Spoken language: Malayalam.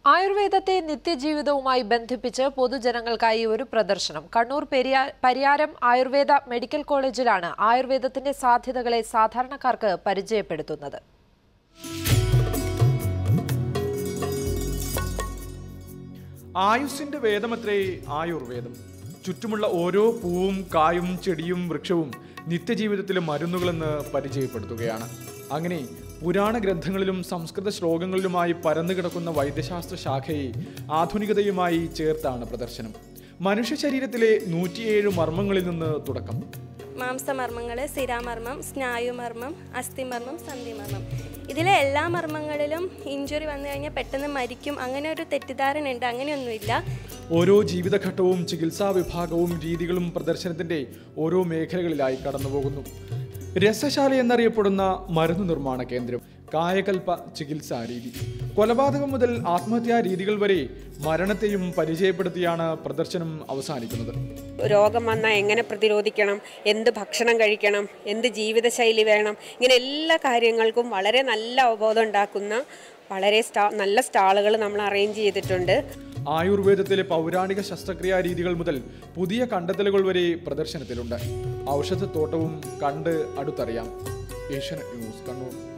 ആയുർവേദത്തെ നിത്യജീവിതവുമായി ബന്ധിപ്പിച്ച് പൊതുജനങ്ങൾക്കായി ഒരു പ്രദർശനം കണ്ണൂർ പെരിയാ പരിയാരം ആയുർവേദ മെഡിക്കൽ കോളേജിലാണ് ആയുർവേദത്തിന്റെ സാധ്യതകളെ സാധാരണക്കാർക്ക് പരിചയപ്പെടുത്തുന്നത് ആയുസ്സിന്റെ വേദമത്രേ ആയുർവേദം ചുറ്റുമുള്ള ഓരോ പൂവും കായും ചെടിയും വൃക്ഷവും നിത്യജീവിതത്തിലെ മരുന്നുകളെന്ന് പരിചയപ്പെടുത്തുകയാണ് അങ്ങനെ പുരാണ ഗ്രന്ഥങ്ങളിലും സംസ്കൃത ശ്ലോകങ്ങളിലുമായി പരന്നു കിടക്കുന്ന വൈദ്യശാസ്ത്ര ശാഖയെ ആധുനികതയുമായി ചേർത്താണ് പ്രദർശനം മനുഷ്യ ശരീരത്തിലെ നൂറ്റിയേഴ് മർമ്മങ്ങളിൽ നിന്ന് തുടക്കം മാംസമർമ്മങ്ങൾ സ്ഥിരാമർമ്മം സ്നായുമർമ്മം അസ്ഥിമർമ്മം സന്ധിമർമ്മം ഇതിലെ എല്ലാ മർമ്മങ്ങളിലും ഇഞ്ചുറി വന്നു കഴിഞ്ഞാൽ പെട്ടെന്ന് മരിക്കും അങ്ങനെ ഒരു തെറ്റിദ്ധാരണ ഉണ്ട് അങ്ങനെയൊന്നുമില്ല ഓരോ ജീവിതഘട്ടവും ചികിത്സാ വിഭാഗവും രീതികളും പ്രദർശനത്തിന്റെ ഓരോ മേഖലകളിലായി കടന്നുപോകുന്നു രസശാല എന്നറിയപ്പെടുന്ന മരുന്ന് നിർമ്മാണ കേന്ദ്രം കായകൽപ്പ ചികിത്സാ രീതി കൊലപാതകം മുതൽ ആത്മഹത്യാ രീതികൾ വരെ മരണത്തെയും പരിചയപ്പെടുത്തിയാണ് പ്രദർശനം അവസാനിക്കുന്നത് രോഗം വന്നാൽ എങ്ങനെ പ്രതിരോധിക്കണം എന്ത് ഭക്ഷണം കഴിക്കണം എന്ത് ജീവിതശൈലി വേണം ഇങ്ങനെ എല്ലാ കാര്യങ്ങൾക്കും വളരെ നല്ല അവബോധം ഉണ്ടാക്കുന്ന വളരെ സ്റ്റാ നല്ല സ്റ്റാളുകൾ നമ്മൾ അറേഞ്ച് ചെയ്തിട്ടുണ്ട് ആയുർവേദത്തിലെ പൗരാണിക ശസ്ത്രക്രിയാ രീതികൾ മുതൽ പുതിയ കണ്ടെത്തലുകൾ വരെ പ്രദർശനത്തിലുണ്ട് ഔഷധത്തോട്ടവും കണ്ട് അടുത്തറിയാം ഏഷ്യനെറ്റ് ന്യൂസ് കണ്ണൂർ